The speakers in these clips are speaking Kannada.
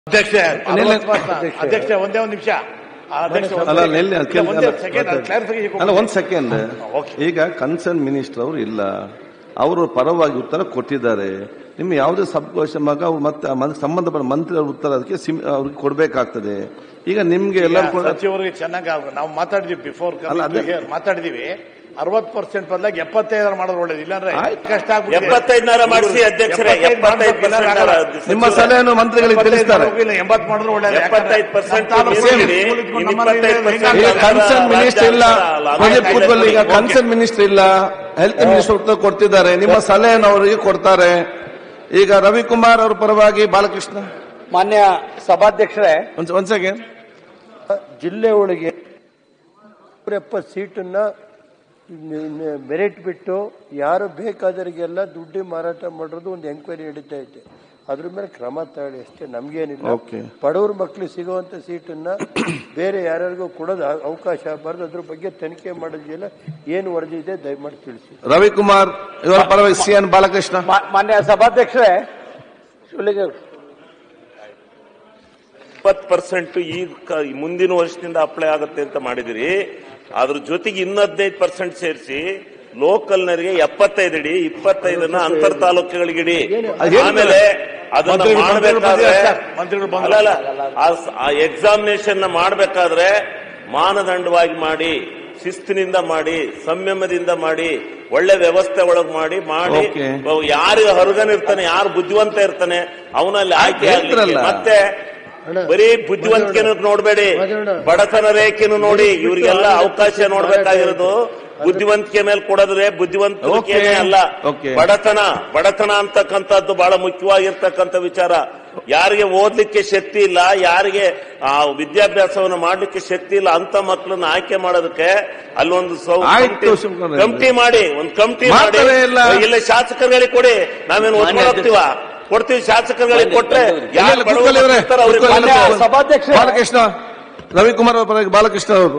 ಅಧ್ಯಕ್ಷ ನಿಲ್ಲಿ. ಅಧ್ಯಕ್ಷ ಒಂದೇ ಒಂದು ನಿಮಿಷ ಅಧ್ಯಕ್ಷ ಒಂದೇ- ಅಲ್ಲ ನಿಲ್ಲಿ ಅದು ಕೇಳಿ- ಒಂದೇ ಅಲ್ಲ, ಸೆಕೆಂಡ್ ಮಾತಾಡಿ. ಕ್ಲಾರಿಫಿಕೇಶನ್ ಅಲ್ಲ ಒಂದ್ ಸೆಕೆಂಡ್ ಓಕೆ. ಈಗ ಕನ್ಸರ್ನ್ ಮಿನಿಸ್ಟರ್ ಅವರು ಇಲ್ಲ ಅವರು ಪರವಾಗಿ ಉತ್ತರ ಕೊಟ್ಟಿದ್ದಾರೆ ನಿಮ್ಗೆ ಯಾವುದೇ ಸಬ್ಕೋಶ ಅವ್ರು ಮತ್ತೆ ಆ ಮನ್- ಸಂಬಂಧಪಟ್ಟ ಮಂತ್ರಿ ಅವ್ರ ಉತ್ತರ ಅದಕ್ಕೆ ಸಿಮ್- ಅವ್ರಿಗೆ ಕೊಡ್ಬೇಕಾಗ್ತದೆ ಈಗ ನಿಮ್ಗೆ ಎಲ್ಲರೂ ಕೂಡ ಸಚಿವರಿಗೆ ಚೆನ್ನಾಗಿ ನಾವು ಮಾತಾಡಿದ್ವಿ ಬಿಫೋರ್ ಅಲ್ಲ, ಅದೇ- ಮಾತಾಡಿದೀವಿ ಅರವತ್ ಪರ್ಸೆಂಟ್ ಬದಲಾಗಿ ಎಪ್ಪತ್ತೈದರ ಮಾಡೋದು ಒಳ್ಳೇದು ಇಲ್ಲಾಂದ್ರೆ ಆಯ್ತು. ಕಷ್ಟ ಆಗ್ಬಿಟ್ಟಿದೆ. ಎಪ್ಪತ್ತೈದನಾರ ಮಾಡಿಸಿ ಅಧ್ಯಕ್ಷರೇ, ಎಪ್ಪತ್ತೈದು ಎಪ್ಪತ್ತೈದು ಮಾಡ್ಬೇಕು, percent ಆಗಲ್ಲ. ಅಲ್ಲ. ನಿಮ್ಮ ಸಲಹೆಯನ್ನು ಮಂತ್ರಿಗಳಿಗೆ ಎಪ್ಪತ್ತೈದು ತಿಳಿಸ್ತಾರೆ ಮಾಡೋದು ಇಲ್ಲ, ಎಂಬತ್ತು ಮಾಡಿದ್ರು ಒಳ್ಳೇದು ಎಪ್ಪತ್ತೈದು percent ಯಾಕಂದ್ರೆ ಮೀರಿಸಿ, ನಮ್ಮ ಇನ್ನು ನಮ್ಮ ಇಪ್ಪತ್ತೈದು ನಮ್ಮ percent ಈಗ ಹೆಂಗಾಗ್ತದೆ? ಕನ್ಸರ್ನ್ ಮಿನಿಸ್ಟರ್ ಇಲ್ಲ ಅಲ್ಲ, ಪ್ರದೀಪ್ ಆಯ್ತು, ಕುಟ್ಬಲ್ ಈಗ ಆಯ್ತು, ಕನ್ಸರ್ನ್ ಮಿನಿಸ್ಟರ್ ಇಲ್ಲ ಹೆಲ್ತ್ ಮಿನಿಸ್ಟರ್ ಉತ್ತರ ಕೊಡ್ತಿದ್ದಾರೆ ನಿಮ್ಮ ಸಲಹೆಯನ್ನು ಅವರಿಗೆ ಕೊಡ್ತಾರೆ ಈಗ ರವಿಕುಮಾರ್ ಅವ್ರ ಪರವಾಗಿ ಬಾಲಕೃಷ್ಣ ಮಾನ್ಯ ಸಭಾಧ್ಯಕ್ಷರೇ ಒಂದ್ ಒಂದ್ ಸೆಕೆಂಡ್ ಜಿಲ್ಲೆ ಒಳಗೆ ನೂರ ಎಪ್ಪತ್ತು ಸೀಟನ್ನ ಮೆರಿಟ್ ಬಿಟ್ಟು ಯಾರು ಬೇಕಾದವರಿಗೆಲ್ಲ ದುಡ್ಡು ಮಾರಾಟ ಮಾಡೋದು ಒಂದು ಎಂಕ್ವೈರಿ ನಡೀತಾ ಐತೆ ಅದ್ರ ಮೇಲೆ ಕ್ರಮ ತಗೊಳ್ಳಿ ಅಷ್ಟೇ ನಮ್ಗೇನಿಲ್ಲ Okay. ಬಡವ್ರ ಮಕ್ಕಳಿಗೆ ಸಿಗುವಂತ ಸೀಟನ್ನ ಬೇರೆ ಯಾರ್ಯಾರಿಗೂ ಕೊಡೋದು ಅ- ಅವಕಾಶ ಆಗಬಾರ್ದು ಅದ್ರ ಬಗ್ಗೆ ತನಿಖೆ ಮಾಡೋದಿಲ್ಲ ಏನು ವರದಿ ಇದೆ ದಯಮಾಡಿ ತಿಳಿಸಿ ರವಿಕುಮಾರ್ ಇವರ ಪರವಾಗಿ ಸಿ ಎನ್ ಬಾಲಕೃಷ್ಣ ಮಾ- ಮಾನ್ಯ ಸಭಾಧ್ಯಕ್ಷರೇ ಶಿವಲಿಂಗೇಗೌಡ ಇಪ್ಪತ್ತು ಪರ್ಸೆಂಟ್ ಈ ಕ- ಈ ಮುಂದಿನ ವರ್ಷದಿಂದ ಅಪ್ಲೈ ಆಗುತ್ತೆ ಅಂತ ಮಾಡಿದಿರಿ ಅದ್ರ ಜೊತೆಗೆ ಇನ್ನು ಹದಿನೈದು ಪರ್ಸೆಂಟ್ ಸೇರಿಸಿ ಲೋಕಲ್ನರಿಗೆ ಎಪ್ಪತ್ತೈದು ಇಡಿ ಇಪ್ಪತ್ತೈದನ್ನ ಅಂತರ್ ತಾಲೂಕುಗಳಿಗಿಡಿ ಆಮೇಲೆ ಅದನ್ನ ಮಂತ್ರಿಗಳು- ಮಂತ್ರಿಗಳು ಮಾಡಬೇಕಾದ್ರೆ ಬಂದಿದ್ದಾರೆ ಸರ್. ಮಂತ್ರಿಗಳು ಬಂದ್ರು. ಅಲ್ಲ ಅಲ್ಲ ಆ ಸ- ಆ ಎಕ್ಸಾಮಿನೇಷನ್ ಮಾಡಬೇಕಾದ್ರೆ ಮಾನದಂಡವಾಗಿ ಮಾಡಿ ಶಿಸ್ತಿನಿಂದ ಮಾಡಿ ಸಂಯಮದಿಂದ ಮಾಡಿ ಒಳ್ಳೆ ವ್ಯವಸ್ಥೆ ಒಳಗ್ ಮಾಡಿ ಮಾಡಿ Okay. ಯಾರು ಹೊರಗನ ಇರ್ತಾನೆ ಯಾರು ಬುದ್ಧಿವಂತ ಇರ್ತಾನೆ ಅವನಲ್ಲಿ ಆಯ್ಕೆ ಆಗ್ಲಿಕ್ಕೆ. ಹೇಳ್ದ್ರಲ್ಲ. ಮತ್ತೆ ಬರೀ ಬುದ್ಧಿವಂತಿಕೆನು ನೋಡ್ಬೇಡಿ ಮಾತಾಡೋಣ. ಬಡತನ ರೇಖೆನು ನೋಡಿ ಇವ್ರಿಗೆಲ್ಲ ಅವಕಾಶ ನೋಡ್ಬೇಕಾಗಿರೋದು ಬುದ್ಧಿವಂತಿಕೆ ಮೇಲೆ ಕೊಡೋದ್ರೆ ಬುದ್ಧಿವಂತಿಕೆನೇ Okay. ಅಲ್ಲ Okay. ಬಡತನ ಬಡತನ ಅಂತಕ್ಕಂಥದ್ದು ಬಹಳ ಮುಖ್ಯವಾಗಿರ್ತಕ್ಕಂಥ ವಿಚಾರ ಯಾರಿಗೆ ಓದ್ಲಿಕ್ಕೆ ಶಕ್ತಿ ಇಲ್ಲ ಯಾರಿಗೆ ಆ ವಿದ್ಯಾಭ್ಯಾಸವನ್ನು ಮಾಡ್ಲಿಕ್ಕೆ ಶಕ್ತಿ ಇಲ್ಲ ಅಂತ ಮಕ್ಕಳನ್ನ ಆಯ್ಕೆ ಮಾಡೋದಕ್ಕೆ ಅಲ್ಲೊಂದು ಸೌ- ಆಯ್ತು, ಕಮಿಟಿ- ಶಿವಕುಮಾರ್. ಕಮಿಟಿ ಮಾಡಿ ಒಂದು ಕಮಿಟಿ ಮಾಡಿ ಮಾಡ್ತಾರೆ ಇಲ್ಲ. ಇಲ್ಲ ಶಾಸಕರುಗಳಿಗೆ ಕೊಡಿ ನಾವೇನು ಓದ್ಕೊಂಡು ಹೋಗ್ತೀವ ಕೊಡ್ತೀವಿ ಶಾಸಕರುಗಳಿಗೆ ಕೊಟ್ರೆ ಯಾರು ಇಲ್ಲ, ಬಡವರು ಕೂತ್ಕೊಳ್ಳಿ ಇವ್ರೆ. ಇರ್ತಾರೋ ಅವ್ರಿಗೆ ಕೂತ್ಕೊಳ್ಳಿ ಮಾನ್ಯ ಇವ್ರೆ. ಸಭಾಧ್ಯಕ್ಷರೇ. ಬಾಲಕೃಷ್ಣ ರವಿಕುಮಾರ್ ಅವರ ಪರವಾಗಿ ಬಾಲಕೃಷ್ಣ ಅವರು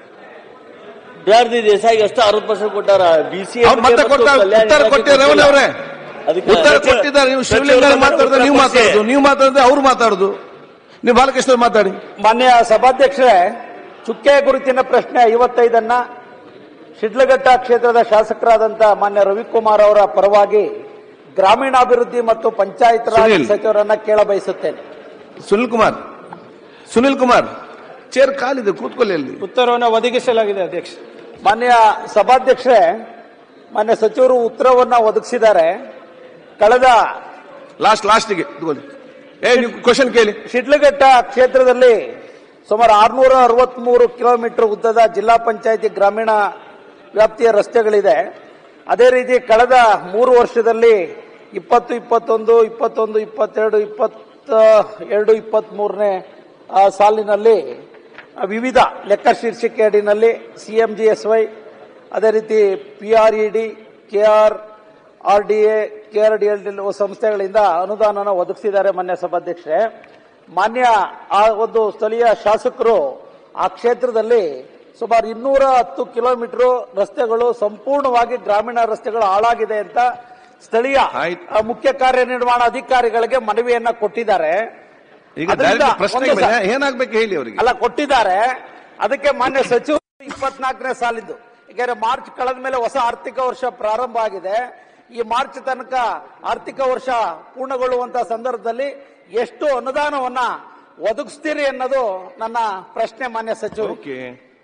ವಿದ್ಯಾರ್ಥಿ ದೇಸಾಯಿಗೆ ಅಷ್ಟು ಅರವತ್ತು ಪರ್ಸೆಂಟ್ ಕೊಟ್ಟಾರ ಬಿಸಿ ಅವ್ರು ಮತ್ತೆ ಕೊಟ್ಟ ಉತ್ತರ ಕೊಟ್ಟಿದ್ದಾರೆ ರೇವಣ್ಣ ಅವರೇ ಉತ್ತರ ಕೊಟ್ಟಿದ್ದಾರೆ ನೀವು ಶಿವಲಿಂಗ ಮಾತಾಡಿದ್ರೆ ನೀವು ಮಾತಾಡುದು ನೀವು ಮಾತಾಡಿದ್ರೆ ಅವ್ರು ಮಾತಾಡುದು ನೀವು ಬಾಲಕೃಷ್ಣ ಅವ್ರು ಮಾತಾಡಿ ಮಾನ್ಯ ಸಭಾಧ್ಯಕ್ಷರೇ ಚುಕ್ಕೆ ಗುರುತಿನ ಪ್ರಶ್ನೆ ಐವತ್ತೈದನ್ನ ಶಿಡ್ಲಘಟ್ಟ ಕ್ಷೇತ್ರದ ಶಾಸಕರಾದಂತ ಮಾನ್ಯ ರವಿಕುಮಾರ್ ಅವರ ಪರವಾಗಿ ಗ್ರಾಮೀಣಾಭಿವೃದ್ಧಿ ಮತ್ತು ಪಂಚಾಯತ್ ರಾಜ್ ಸುನಿಲ್. ಸಚಿವರನ್ನ ಕೇಳ ಬಯಸುತ್ತೇನೆ ಸುನಿಲ್ ಕುಮಾರ್ ಸುನಿಲ್ ಕುಮಾರ್ ಚೇರ್ ಕಾಲಿದೆ ಕೂತ್ಕೊಳ್ಳಿ ಅಲ್ಲಿ ಉತ್ತರವನ್ನು ಒದಗಿಸಲಾಗಿದೆ ಅಧ್ಯಕ್ಷ ಮಾನ್ಯ ಸಭಾಧ್ಯಕ್ಷರೇ ಮಾನ್ಯ ಸಚಿವರು ಉತ್ತರವನ್ನ ಒದಗಿಸಿದ್ದಾರೆ ಕಳೆದ ಲಾಸ್ಟ್ ಲಾಸ್ಟ್ಗೆ ಇಟ್ಕೊಳ್ಳಿ ಏ ನೀವು ಕ್ವಶನ್ ಕೇಳಿ ಶಿಡ್ಲಘಟ್ಟ ಕ್ಷೇತ್ರದಲ್ಲಿ ಸುಮಾರು ಆರ್ನೂರ ಅರವತ್ಮೂರು ಕಿಲೋಮೀಟರ್ ಉದ್ದದ ಜಿಲ್ಲಾ ಪಂಚಾಯತಿ ಗ್ರಾಮೀಣ ವ್ಯಾಪ್ತಿಯ ರಸ್ತೆಗಳಿದೆ ಅದೇ ರೀತಿ ಕಳೆದ ಮೂರು ವರ್ಷದಲ್ಲಿ ಇಪ್ಪತ್ತು ಇಪ್ಪತ್ತೊಂದು ಇಪ್ಪತ್ತೊಂದು ಇಪ್ಪತ್ತೆರಡು ಇಪ್ಪತ್ತ ಎರಡು ಇಪ್ಪತ್ಮೂರನೇ ಸಾಲಿನಲ್ಲಿ ವಿವಿಧ ಲೆಕ್ಕ ಶೀರ್ಷಿಕೆ ಅಡಿನಲ್ಲಿ ಸಿಎಂಜಿಎಸ್ವೈ ಅದೇ ರೀತಿ P R E D K R R D A K R D L ಸಂಸ್ಥೆಗಳಿಂದ ಅನುದಾನನ ಒದಗಿಸಿದ್ದಾರೆ ಮಾನ್ಯ ಸಭಾಧ್ಯಕ್ಷರೇ ಮಾನ್ಯ ಆ ಒಂದು ಸ್ಥಳೀಯ ಶಾಸಕರು ಆ ಕ್ಷೇತ್ರದಲ್ಲಿ ಸುಮಾರು ಇನ್ನೂರ ಹತ್ತು ಕಿಲೋಮೀಟರ್ ರಸ್ತೆಗಳು ಸಂಪೂರ್ಣವಾಗಿ ಗ್ರಾಮೀಣ ರಸ್ತೆಗಳು ಹಾಳಾಗಿದೆ ಅಂತ ಸ್ಥಳೀಯ ಆಯ್ತು. ಆ, ಮುಖ್ಯ ಕಾರ್ಯನಿರ್ವಹಣಾ ಅಧಿಕಾರಿಗಳಿಗೆ ಮನವಿಯನ್ನ ಕೊಟ್ಟಿದ್ದಾರೆ ಈಗ ಅದರಿಂದ direct ಪ್ರಶ್ನೆಗೆ ಒಂದು ಸ- ಮೇಲೆ ಏನಾಗ್ಬೇಕು ಹೇಳಿ ಅವರಿಗೆ ಅಲ್ಲ ಕೊಟ್ಟಿದ್ದಾರೆ ಅದಕ್ಕೆ ಮಾನ್ಯ ಸಚಿವರು ಇಪ್ಪತ್ನಾಲ್ಕನೇ ಸಾಲಿದ್ದು ಯಾಕಂದ್ರೆ ಮಾರ್ಚ್ ಕಳೆದ ಮೇಲೆ ಹೊಸ ಆರ್ಥಿಕ ವರ್ಷ ಪ್ರಾರಂಭ ಆಗಿದೆ ಈ ಮಾರ್ಚ್ ತನಕ ಆರ್ಥಿಕ ವರ್ಷ ಪೂರ್ಣಗೊಳ್ಳುವಂತ ಸಂದರ್ಭದಲ್ಲಿ ಎಷ್ಟು ಅನುದಾನವನ್ನ ಒದಗಿಸ್ತೀರಿ ಅನ್ನೋದು ನನ್ನ ಪ್ರಶ್ನೆ ಮಾನ್ಯ ಸಚಿವರು ಓಕೆ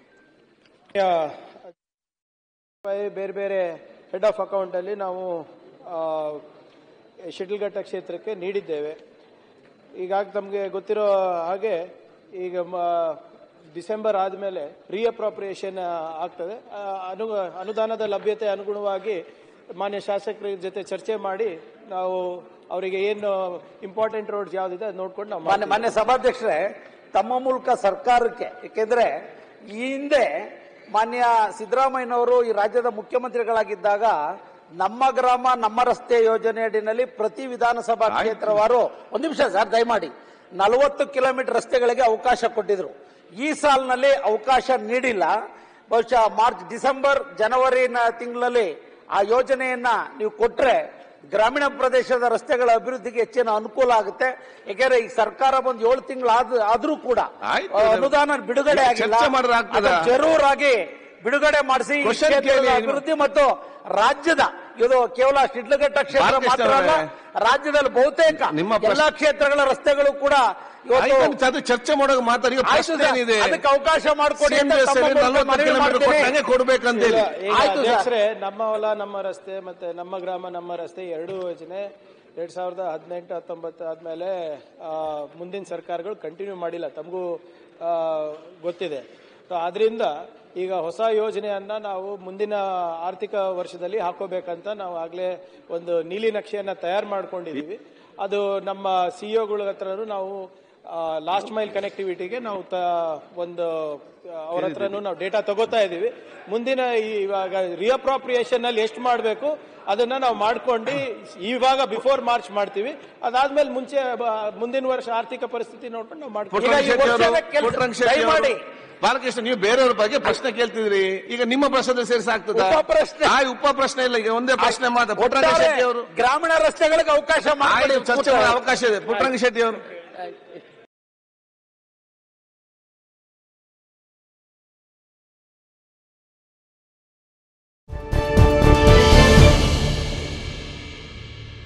ಬೇರೆ ಬೇರೆ ಹೆಡ್ ಆಫ್ ಅಕೌಂಟ್ ಅಲ್ಲಿ ನಾವು ಆ, ಶಿಡ್ಲಘಟ್ಟ ಕ್ಷೇತ್ರಕ್ಕೆ ನೀಡಿದ್ದೇವೆ ಈಗಾಗ ತಮಗೆ ಗೊತ್ತಿರೋ ಹಾಗೆ ಈಗ ಮ- ಡಿಸೆಂಬರ್ ಆದಮೇಲೆ ರೀಅಪ್ರಾಪ್ರಿಯೇಷನ್ ಆಗ್ತದೆ ಆ, ಅನು ಅನುದಾನದ ಲಭ್ಯತೆ ಅನುಗುಣವಾಗಿ ಮಾನ್ಯ ಶಾಸಕರ ಜೊತೆ ಚರ್ಚೆ ಮಾಡಿ ನಾವು ಅವರಿಗೆ ಏನು ಇಂಪಾರ್ಟೆಂಟ್ ರೋಡ್ಸ್ ಯಾವ್ದಿದೆ ಅದು ನೋಡ್ಕೊಂಡು ನಾವು ಮಾನ್ಯ ಮಾಡ್ತೀವಿ. ಮಾನ್ಯ ಸಭಾಧ್ಯಕ್ಷರೇ ತಮ್ಮ ಮೂಲಕ ಸರ್ಕಾರಕ್ಕೆ ಏಕೆಂದ್ರೆ ಈ ಹಿಂದೆ ಮಾನ್ಯ ಸಿದ್ದರಾಮಯ್ಯನವರು ಈ ರಾಜ್ಯದ ಮುಖ್ಯಮಂತ್ರಿಗಳಾಗಿದ್ದಾಗ ನಮ್ಮ ಗ್ರಾಮ ನಮ್ಮ ರಸ್ತೆ ಯೋಜನೆ ಅಡಿನಲ್ಲಿ ಪ್ರತಿ ವಿಧಾನಸಭಾ ಕ್ಷೇತ್ರವಾರು ಒಂದು ನಿಮಿಷ ಸರ್ ದಯಮಾಡಿ ನಲವತ್ತು ಕಿಲೋಮೀಟರ್ ರಸ್ತೆಗಳಿಗೆ ಅವಕಾಶ ಕೊಟ್ಟಿದ್ರು ಈ ಸಾಲಿನಲ್ಲಿ ಅವಕಾಶ ನೀಡಿಲ್ಲ ಬಹುಶಃ ಮಾರ್ಚ್ ಡಿಸೆಂಬರ್ ಜನವರಿ ತಿಂಗಳಲ್ಲಿ ಆ ಯೋಜನೆಯನ್ನ ನೀವು ಕೊಟ್ರೆ ಗ್ರಾಮೀಣ ಪ್ರದೇಶದ ರಸ್ತೆಗಳ ಅಭಿವೃದ್ಧಿಗೆ ಹೆಚ್ಚಿನ ಅನುಕೂಲ ಆಗುತ್ತೆ ಯಾಕೆಂದ್ರೆ ಈ ಸರ್ಕಾರ ಬಂದು ಏಳು ತಿಂಗಳು ಆದ ಆದ್ರೂ ಕೂಡ ಆಯ್ತು. ಆ, ಅನುದಾನ ಬಿಡುಗಡೆ ಈಗ ಆಗಿಲ್ಲ ಚರ್ಚೆ ಮಾಡಿದ್ರೆ ಆಗ್ತದಾ? ಅದನ್ನ ಜರೂರಾಗಿ ಬಿಡುಗಡೆ ಮಾಡಿಸಿ ಈ Question ಕ್ಷೇತ್ರದ ಕೇಳಿ ನೀವು. ಅಭಿವೃದ್ಧಿ ಮತ್ತು ರಾಜ್ಯದ ಇದು ಕೇವಲ ಶಿಡ್ಲಘಟ್ಟ ಕ್ಷೇತ್ರ ಬಾಲಕೃಷ್ಣ ಮಾತ್ರ ಅಲ್ಲ ಅವರೇ, ರಾಜ್ಯದಲ್ಲಿ ಬಹುತೇಕ ನಿಮ್ಮ ಪ್ರಶ್ನೆ- ಎಲ್ಲಾ ಕ್ಷೇತ್ರಗಳ ರಸ್ತೆಗಳು ಕೂಡ ಇವತ್ತು ಆಯ್ತು, ಅದು ಚರ್ಚೆ ಮಾಡೋಕೆ ಮಾತಾಡಿ ಈಗ ಆಯ್ತು ಪ್ರಶ್ನೆ ಸರ್, ಏನಿದೆ ಅದಕ್ಕೆ ಅವಕಾಶ ಮಾಡಿಕೊಡಿ ಅಂತ CMS ತಮ್ಮ ಅಲ್ಲಿ ಮೂಲಕ 40 ಮನವಿ ಕಿಲೋಮೀಟರ್ ಮಾಡ್ತೀನಿ. ಕೊಟ್ಟಂಗೆ ಕೊಡ್ಬೇಕಂತೇಳಿ ಈಗ ಆಯ್ತು ಸರ್. ಅಧ್ಯಕ್ಷರೇ ನಮ್ಮ ಹೊಲ ನಮ್ಮ ರಸ್ತೆ ಮತ್ತೆ ನಮ್ಮ ಗ್ರಾಮ ನಮ್ಮ ರಸ್ತೆ ಎರಡೂ ಯೋಜನೆ ಎರಡ್ ಸಾವಿರದ ಹದಿನೆಂಟು ಹತ್ತೊಂಬತ್ತು ಆದ್ಮೇಲೆ ಆ, ಮುಂದಿನ ಸರ್ಕಾರಗಳು ಕಂಟಿನ್ಯೂ ಮಾಡಿಲ್ಲ ತಮಗೂ ಆ, ಗೊತ್ತಿದೆ ಸೊ ಆದ್ರಿಂದ ಈಗ ಹೊಸ ಯೋಜನೆಯನ್ನ ನಾವು ಮುಂದಿನ ಆರ್ಥಿಕ ವರ್ಷದಲ್ಲಿ ಹಾಕೋಬೇಕಂತ ನಾವು ಆಗ್ಲೇ ಒಂದು ನೀಲಿ ನಕ್ಷೆಯನ್ನ ತಯಾರು ಮಾಡ್ಕೊಂಡಿದೀವಿ ಅದು ನಮ್ಮ ಸಿಇಒಗಳ ಹತ್ರನೂ ನಾವು ಲಾಸ್ಟ್ ಮೈಲ್ ಕನೆಕ್ಟಿವಿಟಿಗೆ ನಾವು ತ- ಒಂದು ಅವ್ರ ಹತ್ರನೂ ನಾವು ಡೇಟಾ ತಗೋತಾ ಇದೀವಿ ಮುಂದಿನ ಈ- ಇವಾಗ ರಿಅಪ್ರಾಪ್ರಿಯೇಷನ್ ಅಲ್ಲಿ ಎಷ್ಟು ಮಾಡಬೇಕು ಅದನ್ನ ನಾವು ಮಾಡ್ಕೊಂಡು ಇವಾಗ ಬಿಫೋರ್ ಮಾರ್ಚ್ ಮಾಡ್ತೀವಿ ಅದಾದ್ಮೇಲೆ ಮುಂಚೆ ಬ- ಮುಂದಿನ ವರ್ಷ ಆರ್ಥಿಕ ಪರಿಸ್ಥಿತಿ ನೋಡ್ಕೊಂಡು ನಾವು ಮಾಡ್ತೀವಿ ಪುಟ್ಟರಂಗ ಈಗ ಈ ಶೆಟ್ಟಿ ಅವರು ವರ್ಷದ ಕೆಲ್ಸ ಪುಟ್ಟರಂಗ ಶೆಟ್ಟಿ ಅವರು ದಯಮಾಡಿ. ಬಾಲಕೃಷ್ಣ ನೀವು ಬೇರೆಯವ್ರ ಬಗ್ಗೆ ಪ್ರಶ್ನೆ ಕೇಳ್ತಿದ್ರಿ ಈಗ ನಿಮ್ಮ ಪ್ರಶ್ನೆ ಸೇರಿಸಾಗ್ತದ ಉಪ ಪ್ರಶ್ನೆ. ಆ ಉಪ ಪ್ರಶ್ನೆ ಇಲ್ಲ ಈಗ ಒಂದೇ ಪ್ರಶ್ನೆ ಮಾತ್ರ ಪುಟ್ಟರಂಗ ಒಟ್ಟಾರೆ ಶೆಟ್ಟಿ ಅವರು ಗ್ರಾಮೀಣ ರಸ್ತೆಗಳಿಗೆ ಅವಕಾಶ ಮಾಡಿ ಆಯ್ತು ಚರ್ಚೆ ಮಾಡೋ ಅವಕಾಶ ಇದೆ ಪುಟ್ಟರಂಗ ಶೆಟ್ಟಿ ಅವರು